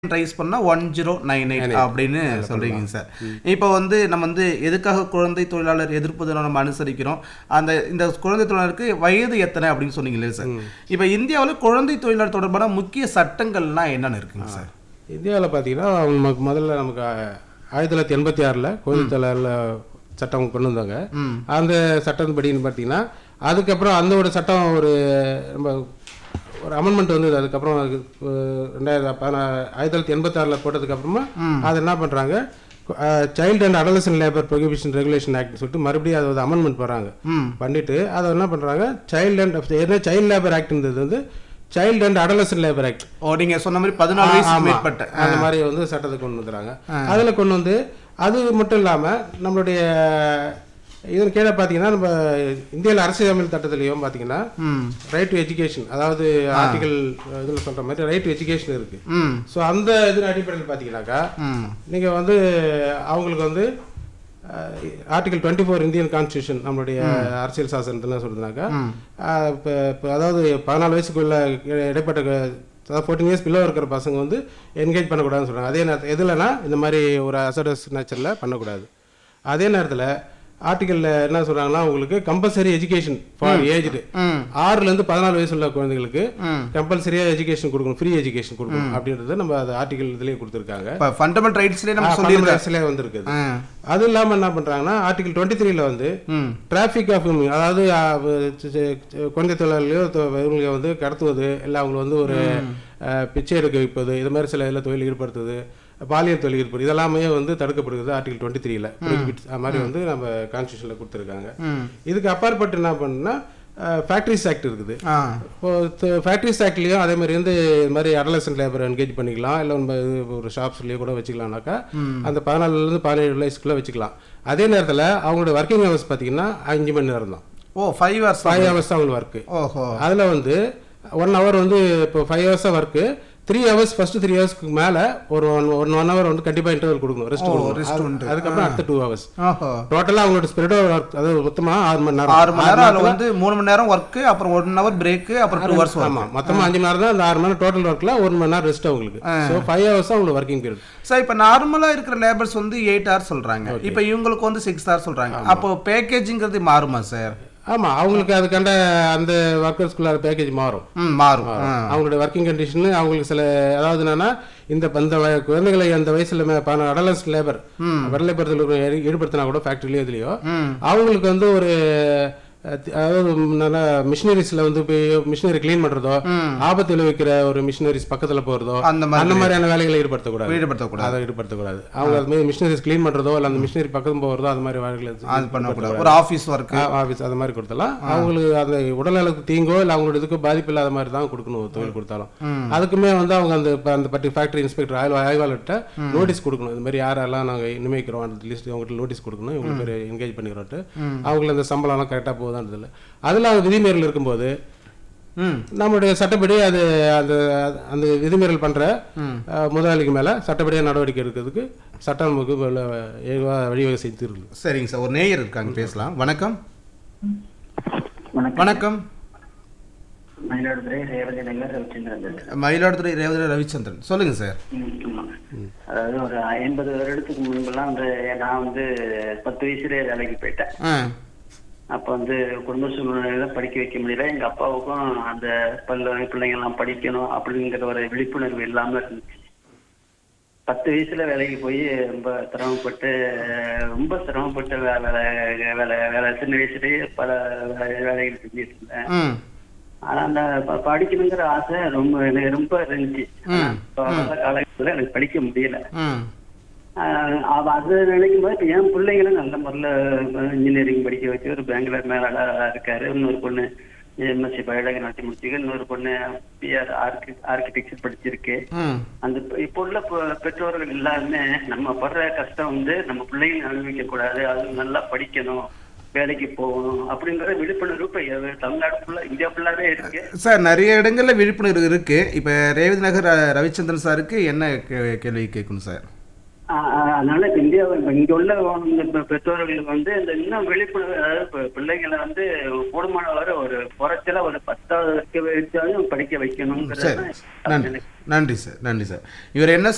Rice பண்ணா one zero nine eight அப்படின்னு சொல்றீங்க சார் இப்போ வந்து நம்ம வந்து எதுக்காக குழந்தை தொழிலாளர் எதிர்ப்பு தினம் நம்ம அனுசரிக்கிறோம் அந்த இந்த குழந்தை தொழிலாளருக்கு வயது எத்தனை அப்படின்னு சொன்னீங்களே சார் இப்போ இந்தியாவில் குழந்தை தொழிலாளர் தொடர்பான முக்கிய சட்டங்கள்லாம் என்னென்ன இருக்குங்க சார் இந்தியாவில் பார்த்தீங்கன்னா நமக்கு முதல்ல நமக்கு ஆ- ஆயிரத்தி தொள்ளாயிரத்தி எண்பத்தி ஆறில் கோயில் தொழிலாளர் சட்டம் கொண்டு வந்தாங்க ம் அந்த சட்டத்தின்படின்னு பார்த்தீங்கன்னா அதுக்கப்புறம் அந்த ஒரு சட்டம் ஒரு நம்ம ஒரு அமெண்ட்மெண்ட் வந்தது அதுக்கப்புறம் அது, அஹ், ரெண்டாயிரத்தி பதினா ஆயிரத்தி தொள்ளாயிரத்தி எண்பத்தாறில் போட்டதுக்கு அப்புறமா அதை என்ன பண்ணுறாங்க child and adolescent labour prohibition regulation act சொல்லிட்டு மறுபடியும் அதை வந்து அமெண்ட்மெண்ட் போகிறாங்க ம் பண்ணிட்டு அதை என்ன பண்ணுறாங்க சைல்டு அண்ட் ஏற்கனவே சைல்டு லேபர் ஆக்ட்ன்றது வந்து child and adolescent labour act ஓ நீங்க சொன்ன மாதிரி பதினாலு வயசு ஆமா. மேற்பட்ட அந்த மாதிரி வந்து சட்டத்தை கொண்டு வந்துறாங்க அதுல கொண்டு வந்து அது மட்டும் இல்லாம நம்மளுடைய இதன் கீழே பார்த்தீங்கன்னா நம்ம இந்தியாவில் அரசியலமைப்பு சட்டத்திலையும் பார்த்தீங்கன்னா ம் ரைட் டு எஜுகேஷன் அதாவது ஆர்டிகல் இதில் சொல்ற மாதிரி ரைட் டு எஜுகேஷன் இருக்கு ம் ஸோ அந்த இதன் அடிப்படையில் பார்த்தீங்கன்னாக்கா ம் நீங்கள் வந்து அவங்களுக்கு வந்து article twenty four Indian constitution நம்மளுடைய அரசியல் சாசனத்தில் என்ன சொல்றதுனாக்கா இப்போ இப்போ அதாவது பதினாலு வயசுக்குள்ள இ- இடைப்பட்ட க- அதாவது ஃபோர்டீன் இயர்ஸ் பிலோ இருக்கிற பசங்க வந்து என்கேஜ் பண்ணக்கூடாதுன்னு சொல்கிறாங்க அதே நேரத்தில் எதுலனா இந்த மாதிரி ஒரு அசடஸ் நேச்சரில் பண்ணக்கூடாது அதே நேரத்தில் ஆர்டிக்கலில் என்ன சொல்கிறாங்கன்னா உங்களுக்கு கம்பல்சரி எஜுகேஷன் ஃபார் ஏஜ்டு ம் ஆறுலேருந்து பதினாலு வயசு உள்ள குழந்தைங்களுக்கு ம் கம்பல்சரியாக எஜுகேஷன் கொடுக்கணும் ஃப்ரீ எஜுகேஷன் கொடுக்கணும் அப்படின்றத நம்ம அது ஆர்டிக்கல் இதுலேயே கொடுத்துருக்காங்க இப்போ ஃபண்டமெண்டல் ரைட்ஸ்லேயே நம்ம சொல்லியிருக்கோம் சொல்லியிருக்கேன் வந்திருக்குது ஆ அது இல்லாமல் என்ன பண்ணுறாங்கன்னா ஆர்டிகல் டுவெண்ட்டி த்ரீல வந்து ம் டிராஃபிக் ஆஃப் அதாவது ஆ, சி- சி- குழந்தை தொழிலாளியோ தொ- இவங்களை வந்து கடத்துவது இல்லை அவங்களை வந்து ஒரு ஆ, பிச்சை எடுக்க வைப்பது இது மாதிரி சில இதில் தொழில் ஈடுபடுத்துவது பாலியல் தொழில் ஈடுபடுது இதெல்லாமே வந்து தடுக்கப்படுகிறது ஆர்டிகல் டுவெண்ட்டி த்ரீல அது மாதிரி வந்து நம்ம கான்ஸ்டியூஷனில் கொடுத்துருக்காங்க ம் இதுக்கு அப்பாற்பட்டு என்ன பண்ணுன்னா ஃபேக்ட்ரிஸ் ஆக்ட் இருக்குது ஆ இப்போ ஃபேக்ட்ரிஸ் ஆக்ட்லேயும் அதே மாதிரி வந்து இது மாதிரி அடலசன்ட் லேபர் என்கேஜ் பண்ணிக்கலாம் இல்லை நம்ம இது ஒரு ஷாப்ஸ்லேயே கூட வச்சுக்கலாம்னாக்கா அந்த பதினாலுலேருந்து பதினேழு வயசுக்குள்ளே வச்சுக்கலாம் அதே நேரத்தில் அவங்களோட ஒர்க்கிங் ஹவர்ஸ் பார்த்தீங்கன்னா அஞ்சு மணி நேரம் தான் ஓ ஃபைவ் ஹவர்ஸ் ஃபைவ் ஹவர்ஸ் தான் அவங்களுக்கு ஒர்க்கு ஓஹோ அதில் வந்து ஒன் ஹவர் வந்து இப்போ ஃபைவ் ஹவர்ஸாக work three hours first three ஹவர்ஸ்க்கு மேலே ஒரு ஒன் ஒன் ஒன் ஹவர் வந்து கண்டிப்பாக இன்டர்வல் கொடுக்கணும் ரெஸ்ட் rest கொடுக்கணும் உண்டு. அது- அதுக்கப்புறம் அடுத்த டூ ஹவர்ஸ் ஓஹோ டோட்டலாக அவங்களோட ஸ்பிரிட் ஒர்க் அதாவது மொத்தமாக ஆறு மணி நேரம் ஆறு மணி நேரம் அதில் வந்து மூணு மணி நேரம் ஒர்க்கு அப்புறம் ஒன் ஹவர் பிரேக்கு அப்புறம் டூ ஹவர்ஸ் ஆமா மொத்தமா அஞ்சு மணி நேரம் தான் அந்த ஆறு மணி நேரம் டோட்டல் ஒர்க்ல ஒரு மணி நேரம் ரெஸ்ட் அவங்களுக்கு ஸோ ஃபைவ் ஹவர்ஸ் தான் உங்களுக்கு ஒர்க்கிங் பீரியட் சார் இப்போ நார்மலாக இருக்கிற லேபர்ஸ் வந்து எயிட் ஹவர்ஸ் சொல்கிறாங்க இப்போ இவங்களுக்கு வந்து சிக்ஸ் ஹவர்ஸ் சொல்கிறாங்க அப்போ பேக்கேஜிங்கிறது மாறுமா சார் ஆமா அவங்களுக்கு அதுக்காண்ட அந்த ஒர்க்கர்ஸ்குள்ள பேக்கேஜ் மாறும் ம் மாறும் ஆ. அவங்களுடைய ஒர்க்கிங் கண்டிஷன் அவங்களுக்கு சில அதாவது என்னன்னா இந்த இந்த வய- குழந்தைகளை அந்த வயசுல அடலன்ஸ் லேபர் விரலைப்படுத்தல் ஈடுபடுத்தினா கூட ஃபேக்டரிலயோ இதுலயோ ம் அவங்களுக்கு வந்து ஒரு அஹ், அதாவது நல்லா மிஷினரிஸ்ல வந்து போய் மிஷினரி க்ளீன் பண்றதோ ம். ஆபத்து விளைவிக்கிற ஒரு மிஷினரிஸ் பக்கத்துல போறதோ அந்த மாதிரி அந்த மாதிரியான வேலைகளை ஈடுபடுத்தக்கூடாது ஈடுபடுத்தக்கூடாது அதை ஈடுபடுத்தக்கூடாது அவங்க அது மாதிரி மிஷினரிஸ் க்ளீன் பண்றதோ இல்லை அந்த மிஷினரி பக்கம் போகிறதோ அது மாதிரி வேலைகளை அது பண்ணக்கூடாது ஒரு ஆஃபீஸ் ஒர்க்கு ஆஃபீஸ் அது மாதிரி கொடுத்தலாம் அவங்களுக்கு அந்த உடல்நலத்துக்கு தீங்கோ இல்லை அவங்களோட இதுக்கு பாதிப்பு இல்லாத மாதிரி தான் கொடுக்கணும் ஒரு தொழில் கொடுத்தாலும் அதுக்குமே வந்து அவங்க அந்த இப்ப அந்த பட்டி ஃபேக்டரி இன்ஸ்பெக்டர் ஆய்வு ஆய்வாளர்கிட்ட நோட்டீஸ் கொடுக்கணும் இந்த மாதிரி யாரெல்லாம் நாங்கள் நியமிக்கிறோம் அந்த லிஸ்ட் அவங்ககிட்ட நோட்டீஸ் கொடுக்கணும் இவங்க பேர் என்கேஜ் பண்ணிக்கிறோன்ட்டு அவங்களுக்கு அந்த சம்பளம்லாம் கரெக்டாக போகுதான்றதில்ல அதில் அவங்க விதிமீறல் இருக்கும்போது ம் நம்மளுடைய சட்டப்படி அது அந்த அந்த விதிமீறல் பண்ற ம். அஹ், முதலாளிக்கு மேல சட்டப்படியாக நடவடிக்கை எடுக்கிறதுக்கு சட்டம் நமக்கு வ- ஏதுவா வழிவகை செய்து இருக்கு சரிங்க சார் ஒரு நேயர் இருக்காங்க பேசலாம் வணக்கம் வணக்கம் வணக்கம் மயிலாடுதுறை ரேவதி நகர் ரவிச்சந்திரன் பேசுறேன். மயிலாடுதுறை ரேவதி ரவிச்சந்திரன் சொல்லுங்க சார் ம், ஆமா. அதாவது ஒரு ஐம்பது வருடத்துக்கு முன்பெல்லாம் வந்து நான் வந்து பத்து வயசுல வேலைக்கு போயிட்டேன் ஆ அப்ப வந்து குடும்ப சூழ்நிலையில படிக்க வைக்க முடியல எங்க அப்பாவுக்கும் அந்த பல்ல பிள்ளைங்க எல்லாம் படிக்கணும் அப்படிங்கிற ஒரு விழிப்புணர்வு இல்லாம இருந்துச்சு பத்து வயசுல வேலைக்கு போய் ரொம்ப சிரமப்பட்டு ரொம்ப சிரமப்பட்டு வே- வேலை வேலை வேலை சின்ன வயசுலயே பல வே- வேலைகள் செஞ்சுட்டு இருந்தேன் ம் ஆனா அந்த ப- படிக்கணுங்கிற ஆசை ரொம்ப எனக்கு ரொம்ப இருந்துச்சு ம். இப்ப வர காலகட்டத்துல எனக்கு படிக்க முடியல ம் ஆஹ் அவ அது நினைக்கும் போது இப்ப என் பிள்ளைங்களும் நல்ல முறையில் இன்ஜினியரிங் படிக்க வச்சு ஒரு பேங்க்ல மேலாளரா இருக்காரு இன்னொரு பொண்ணு எம்எஸ்சி பயோடெக்னாலஜி முடிச்சிருக்கு இன்னொரு பொண்ணு பிஆர் ஆர்கி ஆர்கிடெக்சர் படிச்சிருக்கு ம் அந்த இப்ப- இப்ப உள்ள பெ- பெற்றோர்கள் எல்லாருமே நம்ம படுற கஷ்டம் வந்து நம்ம பிள்ளைங்க அனுபவிக்க கூடாது அது நல்லா படிக்கணும் வேலைக்கு போகணும் அப்படிங்கிற விழிப்புணர்வு இப்ப எ- தமிழ்நாடு ஃபுல்லா இந்தியா ஃபுல்லாவே இருக்கு சார் நிறைய இடங்கள்ல விழிப்புணர்வு இருக்கு இப்போ ரேவதி நகர் ர- ரவிச்சந்திரன் சாருக்கு என்ன கே- கேள்வி கேட்கணும் சார் ஆஹ் ஆஹ் அதனால இப்ப இந்தியா இப்ப இங்க உள்ள இந்த பெ- பெற்றோர்களுக்கு வந்து இந்த இன்னும் விழிப்புணர்வு அதாவது இப்ப பிள்ளைங்களை வந்து கூடுமான வரை ஒரு குறைச்சல ஒரு பத்தாவது வரைக்கும் வச்சாலும் படிக்க வைக்கணுங்கிறது சரி நன்றி நன்றி சார் நன்றி சார் இவர் என்ன